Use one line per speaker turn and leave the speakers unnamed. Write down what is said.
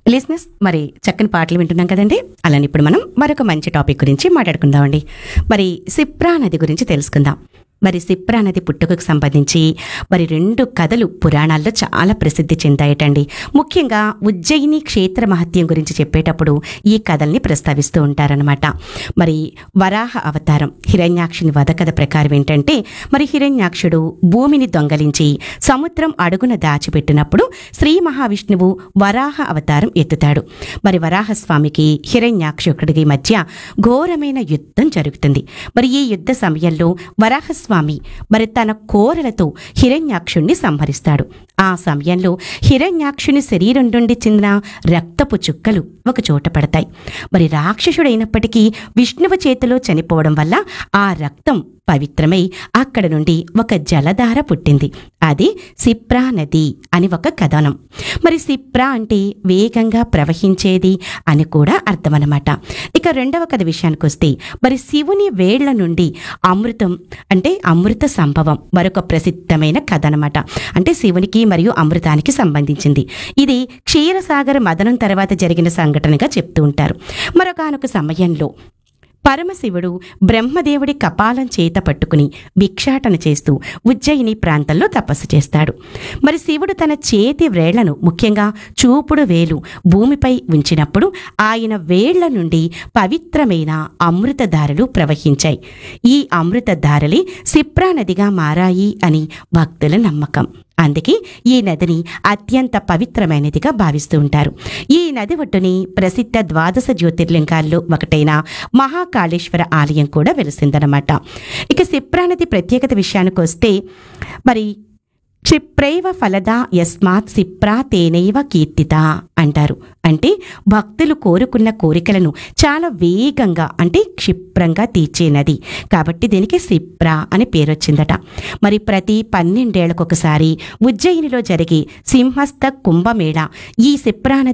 లిస్నెస్ మరి చక్కని పాటలు వింటున్నాం కదండి అలానే ఇప్పుడు మనం మరొక మంచి టాపిక్ గురించి మాట్లాడుకుందామండి మరి సిప్రా నది గురించి తెలుసుకుందాం మరి సిప్రా నది పుట్టుకకు సంబంధించి మరి రెండు కథలు పురాణాల్లో చాలా ప్రసిద్ధి చెందాయటండి ముఖ్యంగా ఉజ్జయిని క్షేత్ర మహత్యం గురించి చెప్పేటప్పుడు ఈ కథల్ని ప్రస్తావిస్తూ ఉంటారనమాట మరి వరాహ అవతారం హిరణ్యాక్షుని వధ కథ ప్రకారం ఏంటంటే మరి హిరణ్యాక్షుడు భూమిని దొంగలించి సముద్రం అడుగున దాచిపెట్టినప్పుడు శ్రీ మహావిష్ణువు వరాహ అవతారం ఎత్తుతాడు మరి వరాహస్వామికి హిరణ్యాక్షుడికి మధ్య ఘోరమైన యుద్ధం జరుగుతుంది మరి ఈ యుద్ధ సమయంలో వరాహస్వామి మరి తన కోరలతో హిరణ్యాక్షుణ్ణి సంహరిస్తాడు ఆ సమయంలో హిరణ్యాక్షుని శరీరం నుండి చెందిన రక్తపు చుక్కలు ఒక చోట పడతాయి మరి రాక్షసుడైనప్పటికీ విష్ణువు చేతిలో చనిపోవడం వల్ల ఆ రక్తం పవిత్రమై అక్కడ నుండి ఒక జలధార పుట్టింది అది సిప్రా నది అని ఒక కథనం మరి సిప్రా అంటే వేగంగా ప్రవహించేది అని కూడా అర్థమన్నమాట ఇక రెండవ కథ విషయానికి వస్తే మరి శివుని వేళ్ల నుండి అమృతం అంటే అమృత సంభవం మరొక ప్రసిద్ధమైన కథ అనమాట అంటే శివునికి మరియు అమృతానికి సంబంధించింది ఇది క్షీరసాగర మదనం తర్వాత జరిగిన సంఘటనగా చెప్తూ ఉంటారు మరొకానొక సమయంలో పరమశివుడు బ్రహ్మదేవుడి కపాలం చేత పట్టుకుని భిక్షాటన చేస్తూ ఉజ్జయిని ప్రాంతంలో తపస్సు చేస్తాడు మరి శివుడు తన చేతి వ్రేళ్లను ముఖ్యంగా చూపుడు వేలు భూమిపై ఉంచినప్పుడు ఆయన వేళ్ల నుండి పవిత్రమైన అమృతధారలు ప్రవహించాయి ఈ అమృతధారలే సిప్రా నదిగా మారాయి అని భక్తుల నమ్మకం అందుకే ఈ నదిని అత్యంత పవిత్రమైనదిగా భావిస్తూ ఉంటారు ఈ నది ఒడ్డుని ప్రసిద్ధ ద్వాదశ జ్యోతిర్లింగాల్లో ఒకటైన మహాకాళేశ్వర ఆలయం కూడా వెలిసిందనమాట ఇక సిప్రా నది ప్రత్యేకత విషయానికి వస్తే మరి క్షిప్రైవ ఫలద యస్మాత్ సిప్రా తేనైవ కీర్తిత అంటారు అంటే భక్తులు కోరుకున్న కోరికలను చాలా వేగంగా అంటే క్షిప్రంగా తీర్చే నది కాబట్టి దీనికి సిప్రా అని పేరు వచ్చిందట మరి ప్రతి పన్నెండేళ్లకొకసారి ఉజ్జయినిలో జరిగే సింహస్థ కుంభమేళ ఈ సిప్రా నది